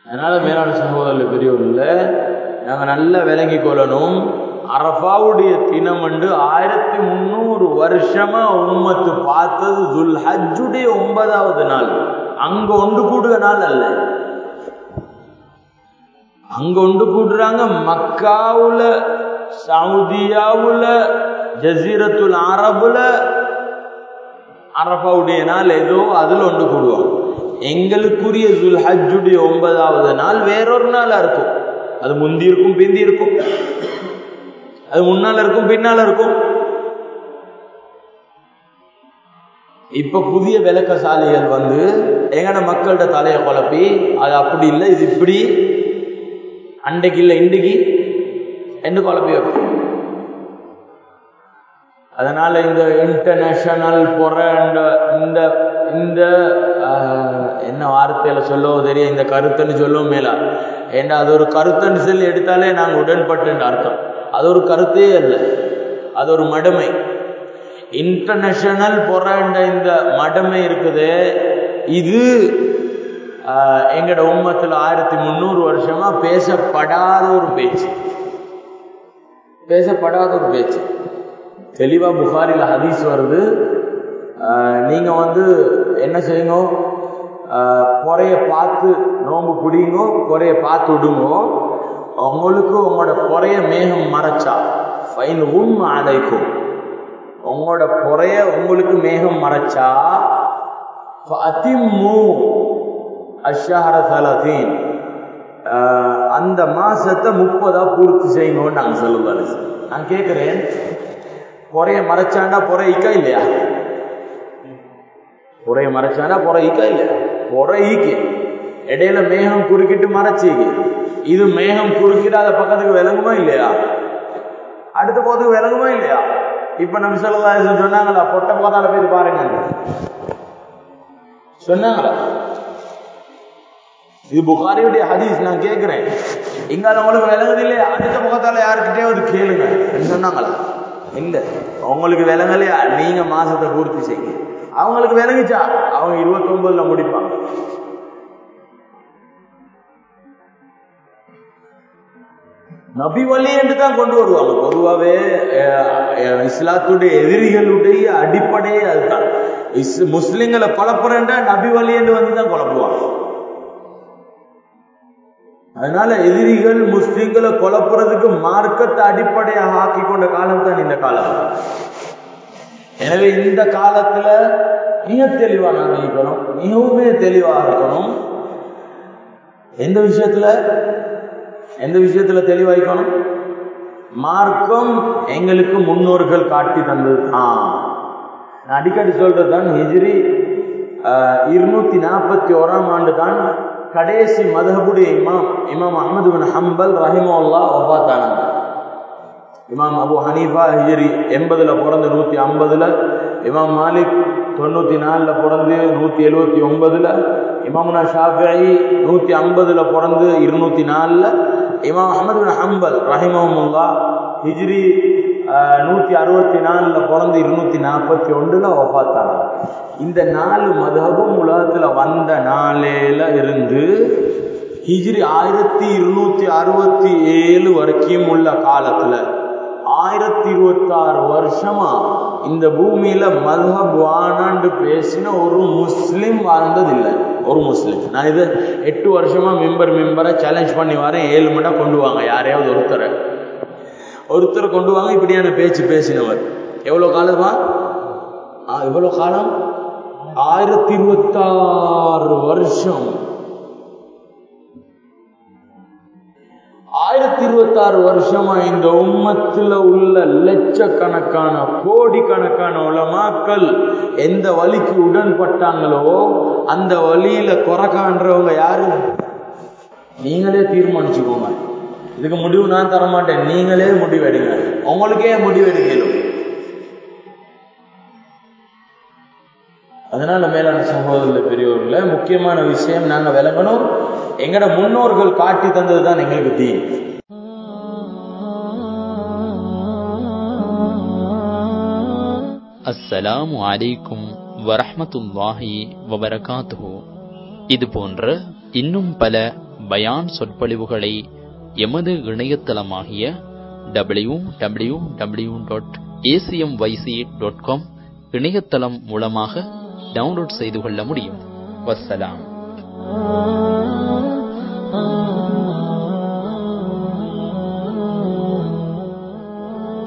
அதனால மேலான சகோதரர்கள் பெரியவர்கள நாங்க நல்லா விளங்கி கொள்ளணும் அரபாவுடைய தினம் வந்து ஆயிரத்தி முந்நூறு வருஷமா உம்மத்து பார்த்தது துல் ஹஜ்ஜுடைய ஒன்பதாவது நாள் அங்க ஒன்று கூடுற நாள் அல்ல அங்க ஒன்று கூடுறாங்க மக்காவுல சவுதியாவுல ஜசீரத்துல் அரபுல அரபாவுடைய நாள் ஏதோ அதுல ஒன்று கூடுவாங்க எங்களுக்குரிய துல் ஹஜ்ஜுடைய ஒன்பதாவது நாள் வேறொரு நாளா இருக்கும் அது முந்தி இருக்கும் பிந்தி இருக்கும் அது முன்னால இருக்கும் பின்னால இருக்கும் இப்ப புதிய விளக்கசாலிகள் வந்து எங்கட மக்கள்கிட்ட தலையை குழப்பி அது அப்படி இல்லை இது இப்படி அன்றைக்கு இல்லை இன்றைக்கு என்று குழப்பி வைப்போம் அதனால இந்த இன்டர்நேஷனல் பொற இந்த இந்த என்ன வார்த்தையில சொல்லவோ தெரியும் இந்த கருத்துன்னு சொல்லவும் மேலா ஏன்னா அது ஒரு கருத்துன்னு சொல்லி எடுத்தாலே நாங்கள் உடன்பட்டு அர்த்தம் அது ஒரு கருத்தே அல்ல அது ஒரு மடமை இன்டர்நேஷனல் பொறாண்ட இந்த மடமை இருக்குது இது எங்கட உம்மத்தில் ஆயிரத்தி முந்நூறு வருஷமா பேசப்படாத ஒரு பேச்சு பேசப்படாத ஒரு பேச்சு தெளிவா புகாரில் ஹதீஸ் வருது நீங்க வந்து என்ன செய்யுங்க குறைய பார்த்து நோம்பு பிடிங்கோ குறைய பார்த்து விடுங்கோ உங்களுக்கு உங்களோட குறைய மேகம் மறைச்சா ஃபைன் உம் அடைக்கும் உங்களோட குறைய உங்களுக்கு மேகம் மறைச்சா அதிம்மு அஷஹர தலதீன் அந்த மாசத்தை முப்பதா பூர்த்தி செய்யணும்னு நாங்க சொல்லுவாரு நான் கேட்கிறேன் குறைய மறைச்சாண்டா பொறையிக்கா இல்லையா குறைய மறைச்சாண்டா பொறையிக்கா இல்லையா பொறையிக்கு இடையில மேகம் குறுக்கிட்டு மறைச்சிக்கு இது மேகம் குறுக்கிடாத பக்கத்துக்கு விளங்குமா இல்லையா அடுத்த போதுக்கு விளங்குமா இல்லையா இப்ப நம்ம சொல்லதா சொன்னாங்களா பொட்ட போதால போய் பாருங்க சொன்னாங்களா இது புகாரியுடைய ஹதீஸ் நான் கேட்கிறேன் இங்க உங்களுக்கு விளங்குது இல்லையா அடுத்த முகத்தால யாருக்கிட்டே ஒரு கேளுங்க சொன்னாங்களா இல்ல உங்களுக்கு விளங்கலையா நீங்க மாசத்தை பூர்த்தி செய்யுங்க அவங்களுக்கு விளங்குச்சா அவங்க இருபத்தி ஒன்பதுல முடிப்பாங்க நபி வழி என்று தான் கொண்டு வருவாங்க பொதுவாகவே இஸ்லாத்துடைய எதிரிகளுடைய அடிப்படையே அதுதான் இஸ் முஸ்லிம்களை குழப்புறேன்டா நபி வழி என்று வந்து தான் குழப்புவாங்க அதனால எதிரிகள் முஸ்லிம்களை குழப்புறதுக்கு மார்க்கத்தை அடிப்படையாக ஆக்கி கொண்ட காலம் தான் இந்த காலம் எனவே இந்த காலத்துல மிக தெளிவா நாங்கள் இருக்கணும் மிகவுமே தெளிவாக இருக்கணும் எந்த விஷயத்துல எந்த விஷயத்துல தெளிவாய்க்கணும் மார்க்கம் எங்களுக்கு முன்னோர்கள் காட்டி தந்தது ஆஹ் நான் அடிக்கடி சொல்றது தான் ஹிஜ்ரி இருநூத்தி நாற்பத்தி ஓராம் ஆண்டு தான் கடைசி மதகுடைய இமாம் இமாம் அஹமது பின் ஹம்பல் ரஹிமல்லா ஒபாத்தானாங்க இமாம் அபு ஹனீஃபா ஹிஜ்ரி எண்பதுல பிறந்து நூத்தி ஐம்பதுல இமாம் மாலிக் தொண்ணூத்தி நாலுல பிறந்து நூத்தி எழுவத்தி ஒன்பதுல இமாமுனா ஷாஃபி நூத்தி ஐம்பதுல பிறந்து இருநூத்தி நாலுல இமாம் அஹமது பின் ஹம்பல் ரஹிமமுல்லா ஹிஜ்ரி நூத்தி அறுபத்தி நாலுல பிறந்து இருநூத்தி நாற்பத்தி ஒன்றுல ஒப்பாத்தாங்க இந்த நாலு மதபும் உலகத்துல வந்த நாளையில இருந்து ஹிஜ்ரி ஆயிரத்தி இருநூத்தி அறுபத்தி ஏழு வரைக்கும் உள்ள காலத்துல ஆயிரத்தி இருபத்தி ஆறு வருஷமா இந்த பூமியில மதுஹப் வானாண்டு பேசின ஒரு முஸ்லிம் வாழ்ந்ததில்லை ஒரு முஸ்லிம் நான் இது எட்டு வருஷமா மெம்பர் மெம்பரை சேலஞ்ச் பண்ணி வரேன் ஏழு மணி கொண்டு வாங்க யாரையாவது ஒருத்தரை ஒருத்தரை கொண்டு வாங்க இப்படியான பேச்சு பேசினவர் எவ்வளவு காலமா எவ்வளவு காலம் ஆயிரத்தி இருபத்தாறு வருஷம் ஆயிரத்தி இருபத்தி ஆறு வருஷமா இந்த உம்மத்துல உள்ள லட்சக்கணக்கான கோடிக்கணக்கான உலமாக்கள் எந்த வழிக்கு உடன்பட்டாங்களோ அந்த வழியில குறை காண்றவங்க யாரு நீங்களே தீர்மானிச்சுக்கோங்க இதுக்கு முடிவு நான் தர மாட்டேன் நீங்களே முடிவெடுங்க உங்களுக்கே முடிவெடுக்கணும் அதனால மேலான சகோதரர்கள் பெரியவர்கள முக்கியமான விஷயம் நாங்க விளங்கணும் எங்கட முன்னோர்கள் காட்டி தந்தது தான் எங்களுக்கு தீன் அஸ்ஸலாமு அலைக்கும் வரஹ்மத்துல்லாஹி வபரகாத்துஹு இது போன்ற இன்னும் பல பயான் சொற்பொழிவுகளை எமது இணையதளமாகிய W W W dot A C M Y C dot com இணையதளம் மூலமாக டவுன்லோட் செய்து கொள்ள முடியும் வஸ்ஸலாம்